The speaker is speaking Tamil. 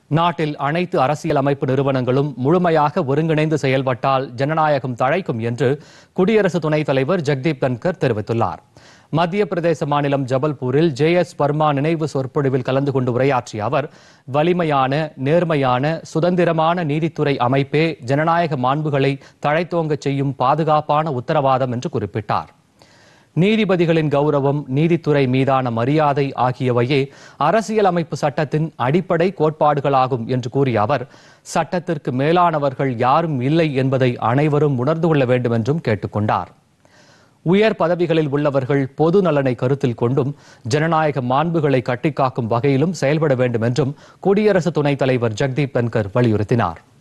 நாட்டில் அனைத்து அரசியல் அமைப்பு நிறுவனங்களும் முழுமையாக ஒருங்கிணைந்து செயல்பட்டால் ஜனநாயகம் தழைக்கும் என்று குடியரசு துணைத் தலைவர் ஜெக்தீப் தன்கர் தெரிவித்துள்ளார் மத்திய பிரதேச மாநிலம் ஜபல்பூரில் ஜே எஸ் பர்மா நினைவு சொற்பொழிவில் கலந்து கொண்டு உரையாற்றிய அவர் வலிமையான நேர்மையான சுதந்திரமான நீதித்துறை அமைப்பே ஜனநாயக மாண்புகளை தழைத்தோங்கச் செய்யும் பாதுகாப்பான உத்தரவாதம் என்று குறிப்பிட்டார் நீதிபதிகளின் கௌரவம் நீதித்துறை மீதான மரியாதை ஆகியவையே அரசியலமைப்பு சட்டத்தின் அடிப்படை கோட்பாடுகளாகும் என்று கூறிய அவர் சட்டத்திற்கு மேலானவர்கள் யாரும் இல்லை என்பதை அனைவரும் உணர்ந்து கொள்ள வேண்டும் என்றும் கேட்டுக்கொண்டார் உயர் பதவிகளில் உள்ளவர்கள் பொது நலனை கருத்தில் கொண்டும் ஜனநாயக மாண்புகளை கட்டிக்காக்கும் வகையிலும் செயல்பட வேண்டும் என்றும் குடியரசு துணைத் தலைவர் ஜெக்தீப் தன்கர் வலியுறுத்தினார்